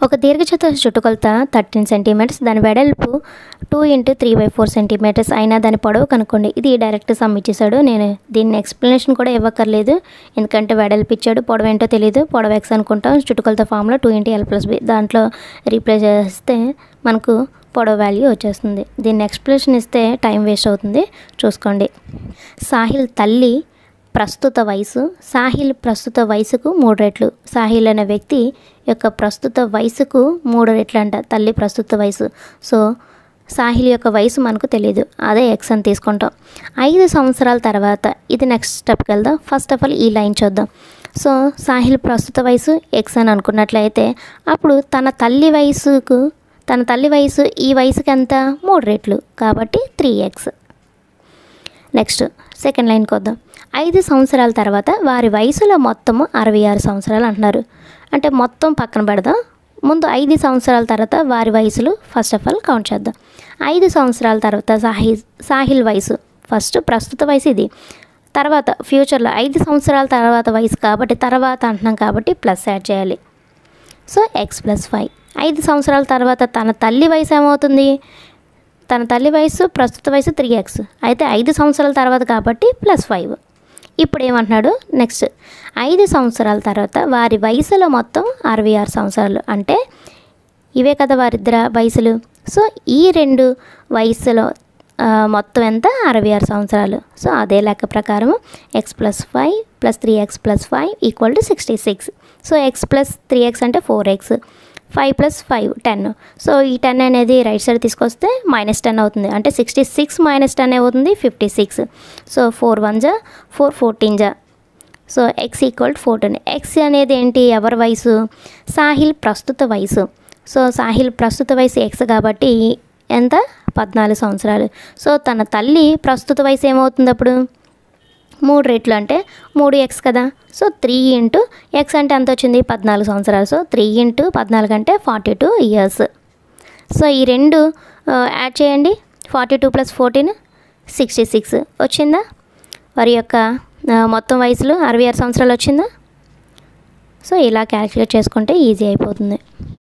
ఒక దీర్ఘచతుర చుట్టుకొలత thirteen centimetres దాని వెడల్పు two into three by four centimetres అయినా దాని పొడవు కనుక్కోండి ఇది డైరెక్ట్ సమ్ ఇచ్చేసాడు నేను దీన్ని ఎక్స్ప్లెనేషన్ కూడా ఇవ్వక్కర్లేదు ఎందుకంటే వెడల్పు ఇచ్చాడు పొడవు ఏంటో తెలియదు పొడవు ఎక్స్ అనుకుంటాం చుట్టుకొలత ఫామ్లో two into L plus B దాంట్లో రీప్లేస్ చేస్తే మనకు పొడవు వాల్యూ వచ్చేస్తుంది దీన్ని ఎక్స్ప్లెనేషన్ ఇస్తే టైం వేస్ట్ అవుతుంది చూసుకోండి సాహిల్ తల్లి ప్రస్తుత వయసు సాహిల్ ప్రస్తుత వయసుకు మూడు రెట్లు సాహిల్ అనే వ్యక్తి యొక్క ప్రస్తుత వయసుకు మూడు రెట్లు అంట తల్లి ప్రస్తుత వయసు సో సాహిల్ యొక్క వయసు మనకు తెలియదు అదే ఎక్స్ అని తీసుకుంటాం ఐదు సంవత్సరాల తర్వాత ఇది నెక్స్ట్ స్టెప్కి వెళ్దాం ఫస్ట్ ఆఫ్ ఆల్ ఈ లైన్ చూద్దాం సో సాహిల్ ప్రస్తుత వయసు ఎక్స్ అని అనుకున్నట్లయితే అప్పుడు తన తల్లి వయసుకు తన తల్లి వయసు ఈ వయసుకి ఎంత మూడు రెట్లు కాబట్టి త్రీ ఎక్స్ నెక్స్ట్ సెకండ్ లైన్కి వద్దాం ఐదు సంవత్సరాల తర్వాత వారి వయసులో మొత్తము అరవై ఆరు సంవత్సరాలు అంటున్నారు అంటే మొత్తం పక్కన పెడదాం ముందు ఐదు సంవత్సరాల తర్వాత వారి వయసులు ఫస్ట్ ఆఫ్ ఆల్ కౌంట్ చేద్దాం ఐదు సంవత్సరాల తర్వాత సాహి సాహిల్ వయసు ఫస్ట్ ప్రస్తుత వయసు ఇది తర్వాత ఫ్యూచర్లో ఐదు సంవత్సరాల తర్వాత వయసు కాబట్టి తర్వాత అంటున్నాం కాబట్టి ప్లస్ యాడ్ చేయాలి సో ఎక్స్ ప్లస్ ఫైవ్ ఐదు సంవత్సరాల తర్వాత తన తల్లి వయసు ఏమవుతుంది తన తల్లి వయసు ప్రస్తుత వయసు త్రీ ఎక్స్ అయితే ఐదు సంవత్సరాల తర్వాత కాబట్టి ప్లస్ ఫైవ్ ఇప్పుడు ఏమంటున్నాడు నెక్స్ట్ ఐదు సంవత్సరాల తర్వాత వారి వయసులో మొత్తం అరవై ఆరు సంవత్సరాలు అంటే ఇవే కదా వారిద్దర వయసులు సో ఈ రెండు వయసులో ఆ, మొత్తం ఎంత అరవై ఆరు సంవత్సరాలు సో అదే లెక్క ప్రకారం X plus five plus three X plus five equal to sixty six so X plus three X అంటే four X five plus five ten so ఈ టెన్ అనేది రైట్ సైడ్ తీసుకొస్తే మైనస్ టెన్ అవుతుంది అంటే సిక్స్టీ సిక్స్ మైనస్ టెన్ అవుతుంది fifty six so four one జా four fourteen జా so X equal fourteen X అనేది ఏంటి ఎవరి వయసు సాహిల్ ప్రస్తుత వయసు సో సాహిల్ ప్రస్తుత వయసు ఎక్స్ కాబట్టి ఎంత పద్నాలుగు సంవత్సరాలు సో తన తల్లి ప్రస్తుత వయసు ఏమవుతుంది అప్పుడు మూడు రెట్లు అంటే మూడు ఎక్స్ కదా సో త్రీ ఇంటూ ఎక్స్ అంటే ఎంత వచ్చింది పద్నాలుగు సంవత్సరాలు సో త్రీ ఇంటూ పద్నాలుగు అంటే ఫార్టీ టూ ఇయర్స్ సో ఈ రెండు ఆ, యాడ్ చేయండి forty two plus fourteen sixty six వచ్చిందా వారి యొక్క ఆ, మొత్తం వయసులో అరవై ఆరు సంవత్సరాలు వచ్చిందా సో ఇలా క్యాలిక్యులేట్ చేసుకుంటే ఈజీ అయిపోతుంది